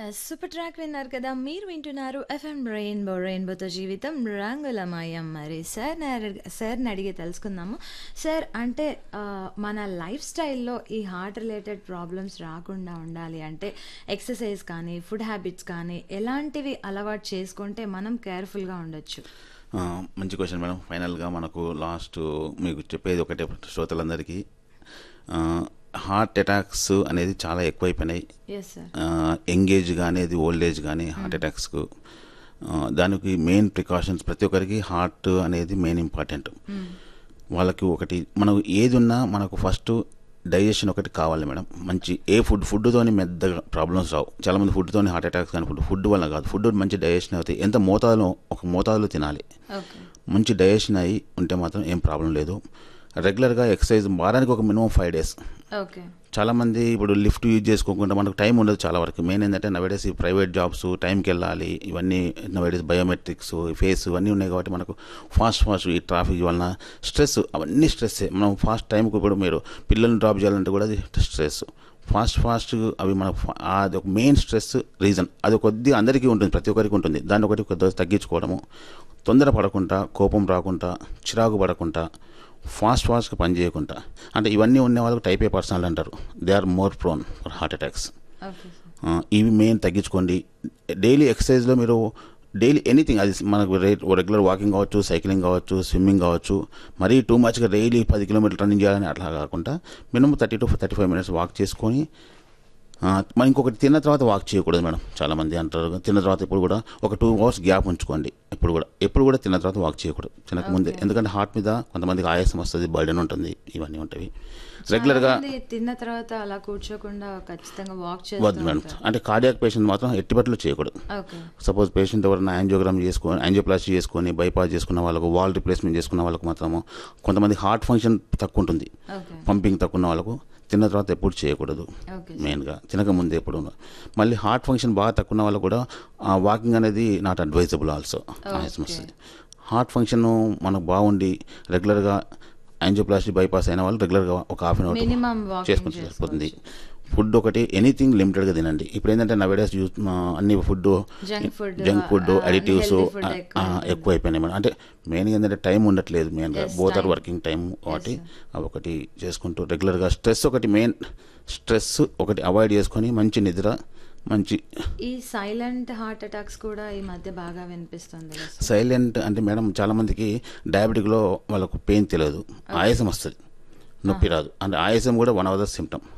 Yes super track విన్నారు కదా మీరు వింటున్నారు ఎఫ్ఎం రెయిన్బో రెయిన్బోతో జీవితం రంగులమయం మరి సార్ సార్ని అడిగి తెలుసుకుందాము సార్ అంటే ఆ, మన లైఫ్ స్టైల్లో ఈ హార్ట్ రిలేటెడ్ ప్రాబ్లమ్స్ రాకుండా ఉండాలి అంటే ఎక్సర్సైజ్ కానీ ఫుడ్ హ్యాబిట్స్ కానీ ఎలాంటివి అలవాటు చేసుకుంటే మనం కేర్ఫుల్గా ఉండొచ్చు ఆ, మంచి క్వశ్చన్ మేడం ఫైనల్గా మనకు లాస్ట్ మీకు చెప్పేది ఒకటే శ్రోతలందరికీ ఆ, హార్ట్ అటాక్స్ అనేది చాలా ఎక్కువైపోయినాయి ఎస్ సార్ ఎంగేజ్ కానీ అది ఓల్డ్ ఏజ్ కానీ హార్ట్ అటాక్స్కు ఆ, దానికి మెయిన్ ప్రికాషన్స్ ప్రతి ఒక్కరికి హార్ట్ అనేది మెయిన్ ఇంపార్టెంట్ వాళ్ళకి ఒకటి మనకు ఏది ఉన్నా మనకు ఫస్ట్ డైజెషన్ ఒకటి కావాలి మేడం మంచి ఏ ఫుడ్ ఫుడ్తోని మెద్దగా ప్రాబ్లమ్స్ రావు చాలా మంది ఫుడ్తోని హార్ట్ అటాక్స్ కానీ ఫుడ్ ఫుడ్ వల్ల కాదు ఫుడ్ మంచి డైజెషన్ అవుతాయి ఎంత మోతాదులో ఒక మోతాదులో తినాలి ఓకే మంచి డైజెషన్ అయ్యి ఉంటే మాత్రం ఏం ప్రాబ్లం లేదు రెగ్యులర్గా ఎక్సర్సైజ్ వారానికి ఒక మినిమం ఫైవ్ డేస్ ఓకే చాలామంది ఇప్పుడు లిఫ్ట్ యూజ్ చేసుకోకుండా మనకు టైం ఉండదు చాలా వరకు మెయిన్ ఏంటంటే నవేడేస్ ఈ ప్రైవేట్ జాబ్స్ టైంకి వెళ్ళాలి ఇవన్నీ నవేడేస్ బయోమెట్రిక్స్ ఫేస్ ఇవన్నీ ఉన్నాయి కాబట్టి మనకు ఫాస్ట్ ఫాస్ట్ ఈ ట్రాఫిక్ వలన స్ట్రెస్ అవన్నీ స్ట్రెస్ మనం ఫాస్ట్ టైంకి ఇప్పుడు మీరు పిల్లల్ని డ్రాప్ చేయాలంటే కూడా అది స్ట్రెస్ ఫాస్ట్ ఫాస్ట్ అవి మనకు ఫా- అది ఒక మెయిన్ స్ట్రెస్ రీజన్ అది కొద్దిగా అందరికీ ఉంటుంది ప్రతి ఒక్కరికి ఉంటుంది దాన్ని ఒకటి కొద్దిగా తగ్గించుకోవడము తొందర పడకుండా కోపం రాకుండా చిరాకు పడకుండా ఫాస్ట్ ఫాస్ట్గా పని చేయకుండా అంటే ఇవన్నీ ఉన్న వాళ్ళకి టైప్ ఏ పర్సనల్ అంటారు they are more prone for heart attacks okay sir ఇవి మెయిన్ తగ్గించుకోండి డైలీ ఎక్సర్సైజ్లో మీరు డైలీ ఎనీథింగ్ అది మనకు రెగ్యులర్ వాకింగ్ కావచ్చు సైక్లింగ్ కావచ్చు స్విమ్మింగ్ కావచ్చు మరీ టూ మచ్గా డైలీ పది కిలోమీటర్లు రన్నింగ్ చేయాలని అట్లా కాకుండా minimum thirty to thirty five minutes walk చేసుకొని ఆ, మనం ఇంకొకటి తిన్న తర్వాత వాక్ చేయకూడదు మేడం చాలా మంది అంటారు తిన్న తర్వాత ఇప్పుడు కూడా ఒక టూ అవర్స్ గ్యాప్ ఉంచుకోండి ఎప్పుడు కూడా ఎప్పుడు కూడా తిన్న తర్వాత వాక్ చేయకూడదు తినక ముందే Okay. ఎందుకంటే హార్ట్ మీద కొంతమందికి ఆయాసం వస్తుంది బర్డెన్ ఉంటుంది ఇవన్నీ ఉంటాయి రెగ్యులర్గా చాలా మంది తిన్న తర్వాత అలా కూర్చోకుండా ఖచ్చితంగా వాక్ వద్దు మేడం చేస్తారు అంటే కార్డియాక్ పేషెంట్ మాత్రం ఎట్టిపట్లు చేయకూడదు ఓకే సపోజ్ పేషెంట్ ఎవరైనా యాంజియోగ్రామ్ చేసుకొని యాంజియోప్లాస్టీ చేసుకొని బైపాస్ చేసుకున్న వాళ్ళకు వాల్ రిప్లేస్మెంట్ చేసుకున్న వాళ్ళకు మాత్రము కొంతమంది హార్ట్ ఫంక్షన్ తక్కువ ఉంటుంది ఓకే పంపింగ్ తక్కువ ఉన్న వాళ్ళకు తిన్న తర్వాత ఎప్పుడు చేయకూడదు ఓకే మెయిన్గా తినక ముందు ఎప్పుడు మళ్ళీ హార్ట్ ఫంక్షన్ బాగా తక్కువ ఉన్న వాళ్ళకు కూడా వాకింగ్ అనేది నాట్ అడ్వైజబుల్ ఆల్సో ఆయాసం వస్తుంది హార్ట్ ఫంక్షన్ మనకు బాగుండి రెగ్యులర్గా యాంజియోప్లాస్టీ బైపాస్ అయిన వాళ్ళు రెగ్యులర్గా ఒక half an hour minimum walking చేసుకుంటే సరిపోతుంది ఫుడ్ ఒకటి ఎనీథింగ్ లిమిటెడ్గా తినండి ఇప్పుడు ఏంటంటే నవేడేస్ యూస్ అన్ని food junk food junk food additives healthy food ఎక్కువ ఎక్కువ అయిపోయినాయి మేడం అంటే మెయిన్గా ఏంటంటే టైం ఉండట్లేదు మెయిన్గా Yes, both are time. Working time కాబట్టి అవి ఒకటి చేసుకుంటూ రెగ్యులర్గా స్ట్రెస్ ఒకటి మెయిన్ స్ట్రెస్ ఒకటి అవాయిడ్ చేసుకొని మంచి నిద్ర మంచి ఈ సైలెంట్ హార్ట్ అటాక్స్ కూడా ఈ మధ్య బాగా వినిపిస్తుంది కదా సార్. సైలెంట్ అంటే మేడం చాలా మందికి డయాబెటిక్లో వాళ్ళకు పెయిన్ తెలియదు ఆయాసం వస్తుంది నొప్పి రాదు అంటే ఆయాసం కూడా వన్ ఆఫ్ ద సిమ్టమ్